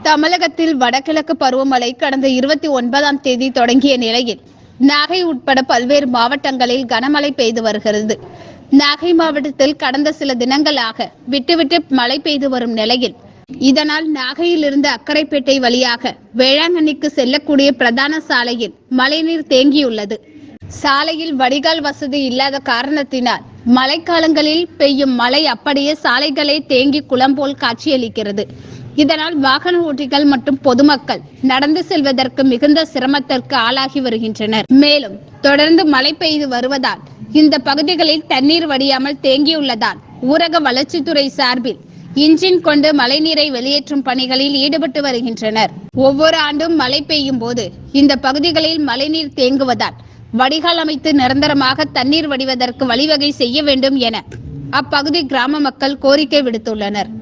தமிழகத்தில் வடகிழக்கு பருவமழை கடந்த இருபத்தி ஒன்பதாம் தேதி தொடங்கிய நிலையில் நாகை உட்பட பல்வேறு மாவட்டங்களில் கனமழை பெய்து வருகிறது நாகை மாவட்டத்தில் கடந்த சில தினங்களாக விட்டுவிட்டு மழை பெய்து வரும் நிலையில் இதனால் நாகையில் இருந்து அக்கரைப்பேட்டை வழியாக வேளாங்கண்ணிக்கு செல்லக்கூடிய பிரதான சாலையில் மழைநீர் தேங்கியுள்ளது சாலையில் வடிகால் வசதி இல்லாத காரணத்தினால் மழைக்காலங்களில் பெய்யும் மழை அப்படியே சாலைகளே தேங்கி குளம் போல் காட்சியளிக்கிறது இதனால் வாகன ஓட்டிகள் மற்றும் பொதுமக்கள் நடந்து செல்வதற்கு மிகுந்த சிரமத்திற்கு ஆளாகி வருகின்றனர் மேலும் தொடர்ந்து மழை பெய்து வருவதால் இந்த பகுதிகளில் தண்ணீர் வடியாமல் தேங்கியுள்ளதால் ஊரக வளர்ச்சித்துறை சார்பில் இன்ஜின் கொண்டு மழைநீரை வெளியேற்றும் பணிகளில் ஈடுபட்டு வருகின்றனர் ஒவ்வொரு ஆண்டும் மழை பெய்யும் போது இந்த பகுதிகளில் மழைநீர் தேங்குவதால் வடிகால் அமைத்து நிரந்தரமாக தண்ணீர் வடிவதற்கு வழிவகை செய்ய வேண்டும் என அப்பகுதி கிராம மக்கள் கோரிக்கை விடுத்துள்ளனர்